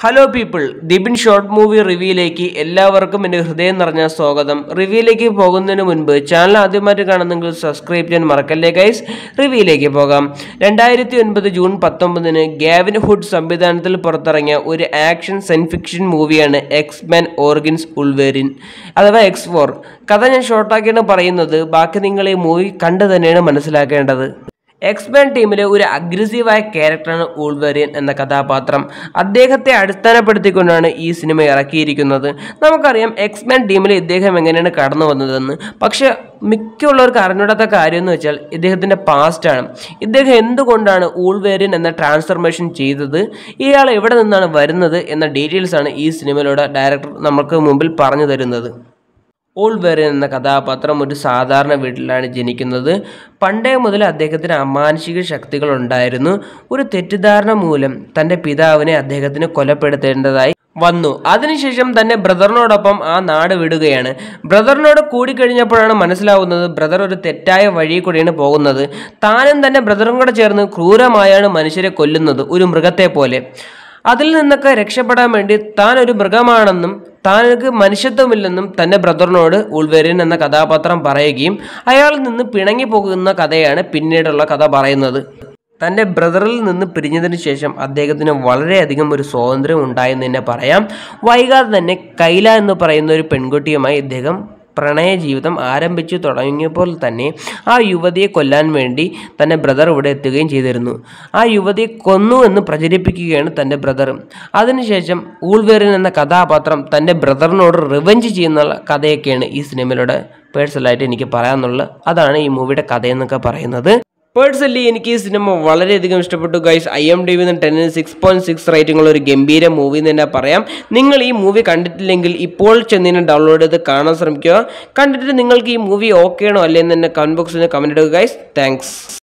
hello people Dibin short movie റിവ്യൂയിലേക്ക് എല്ലാവർക്കും എൻ്റെ ഹൃദയം നിറഞ്ഞ സ്വാഗതം റിവ്യൂയിലേക്ക് പോകുന്നതിന് മുൻപ് ചാനൽ ആദ്യമായിട്ട് കാണുന്നെങ്കിൽ സബ്സ്ക്രൈബ് ചെയ്യാൻ മറക്കല്ലേ ഗൈസ് റിവ്യൂയിലേക്ക് പോകാം രണ്ടായിരത്തി ഒൻപത് ജൂൺ പത്തൊമ്പതിന് ഗാവിൻ ഹുഡ് സംവിധാനത്തിൽ പുറത്തിറങ്ങിയ ഒരു ആക്ഷൻ സയൻസ് ഫിക്ഷൻ മൂവിയാണ് എക്സ് മാൻ ഓർഗിൻസ് ഉൾവേരിൻ അഥവാ എക്സ് ഫോർ കഥ ഞാൻ ഷോർട്ടാക്കിയാണ് പറയുന്നത് ബാക്കി നിങ്ങൾ ഈ മൂവി കണ്ടു തന്നെയാണ് മനസ്സിലാക്കേണ്ടത് എക്സ്മാൻ ടീമിലെ ഒരു അഗ്രസീവായ ക്യാരക്ടറാണ് ഊൾവെറിയൻ എന്ന കഥാപാത്രം അദ്ദേഹത്തെ അടിസ്ഥാനപ്പെടുത്തിക്കൊണ്ടാണ് ഈ സിനിമ ഇറക്കിയിരിക്കുന്നത് നമുക്കറിയാം എക്സ്മാൻ ടീമിൽ ഇദ്ദേഹം എങ്ങനെയാണ് കടന്നു വന്നതെന്ന് പക്ഷെ മിക്കുള്ളവർക്ക് അറിഞ്ഞൂടാത്ത കാര്യം എന്ന് വെച്ചാൽ ഇദ്ദേഹത്തിൻ്റെ പാസ്റ്റാണ് ഇദ്ദേഹം എന്തുകൊണ്ടാണ് ഊൾവേരിയൻ എന്ന ട്രാൻസ്ഫർമേഷൻ ചെയ്തത് ഇയാൾ എവിടെ നിന്നാണ് വരുന്നത് എന്ന ഡീറ്റെയിൽസാണ് ഈ സിനിമയിലൂടെ ഡയറക്ടർ നമുക്ക് മുമ്പിൽ പറഞ്ഞു തരുന്നത് ഓൾവേറിയൻ എന്ന കഥാപാത്രം ഒരു സാധാരണ വീട്ടിലാണ് ജനിക്കുന്നത് പണ്ടേ മുതൽ അദ്ദേഹത്തിന് അമാനുഷിക ശക്തികൾ ഉണ്ടായിരുന്നു ഒരു തെറ്റിദ്ധാരണ മൂലം തൻ്റെ പിതാവിനെ അദ്ദേഹത്തിന് കൊലപ്പെടുത്തേണ്ടതായി വന്നു അതിനുശേഷം തന്നെ ബ്രദറിനോടൊപ്പം ആ നാട് വിടുകയാണ് ബ്രദറിനോട് കൂടിക്കഴിഞ്ഞപ്പോഴാണ് മനസ്സിലാവുന്നത് ബ്രദർ ഒരു തെറ്റായ വഴി കൂടിയാണ് പോകുന്നത് താനും തന്നെ ബ്രദറും കൂടെ ചേർന്ന് ക്രൂരമായാണ് മനുഷ്യരെ കൊല്ലുന്നത് ഒരു മൃഗത്തെ പോലെ അതിൽ നിന്നൊക്കെ രക്ഷപ്പെടാൻ വേണ്ടി താൻ ഒരു മൃഗമാണെന്നും താനക്ക് മനുഷ്യത്വമില്ലെന്നും തൻ്റെ ബ്രദറിനോട് ഉൾവേരിയൻ എന്ന കഥാപാത്രം പറയുകയും അയാളിൽ നിന്ന് പിണങ്ങി പോകുന്ന കഥയാണ് പിന്നീടുള്ള കഥ പറയുന്നത് തൻ്റെ ബ്രദറിൽ നിന്ന് പിരിഞ്ഞതിന് ശേഷം അദ്ദേഹത്തിന് വളരെയധികം ഒരു സ്വാതന്ത്ര്യം ഉണ്ടായെന്ന് തന്നെ പറയാം വൈകാതെ തന്നെ കൈല എന്ന് പറയുന്ന ഒരു പെൺകുട്ടിയുമായി ഇദ്ദേഹം പ്രണയ ജീവിതം ആരംഭിച്ചു തുടങ്ങിയപ്പോൾ തന്നെ ആ യുവതിയെ കൊല്ലാൻ വേണ്ടി തൻ്റെ ബ്രദർ ഇവിടെ എത്തുകയും ചെയ്തിരുന്നു ആ യുവതിയെ കൊന്നു എന്ന് പ്രചരിപ്പിക്കുകയാണ് തൻ്റെ ബ്രദർ അതിനുശേഷം ഊൾവേറിൻ എന്ന കഥാപാത്രം തൻ്റെ ബ്രദറിനോട് റിവഞ്ച് ചെയ്യുന്ന കഥയൊക്കെയാണ് ഈ സിനിമയിലൂടെ പേഴ്സണലായിട്ട് എനിക്ക് പറയാനുള്ളത് അതാണ് ഈ മൂവിയുടെ കഥയെന്നൊക്കെ പറയുന്നത് പേഴ്സണലി എനിക്ക് ഈ സിനിമ വളരെയധികം ഇഷ്ടപ്പെട്ടു ഗൈസ് ഐ എം ഡി വിന്ന് ടെന്നിന് സിക്സ് പോയിന്റ് സിക്സ് റേറ്റിംഗ് ഉള്ള ഒരു ഗംഭീര മൂവി എന്ന് തന്നെ പറയാം നിങ്ങൾ ഈ മൂവി കണ്ടിട്ടില്ലെങ്കിൽ ഇപ്പോൾ ചെന്നിനെ ഡൗൺലോഡ് ചെയ്ത് കാണാൻ ശ്രമിക്കുക കണ്ടിട്ട് നിങ്ങൾക്ക് ഈ മൂവി ഓക്കെ ആണോ അല്ലേന്ന് തന്നെ കമൻറ്റ് ബോക്സിൽ കമൻറ്റ് ഇടുക ഗൈസ് താങ്ക്സ്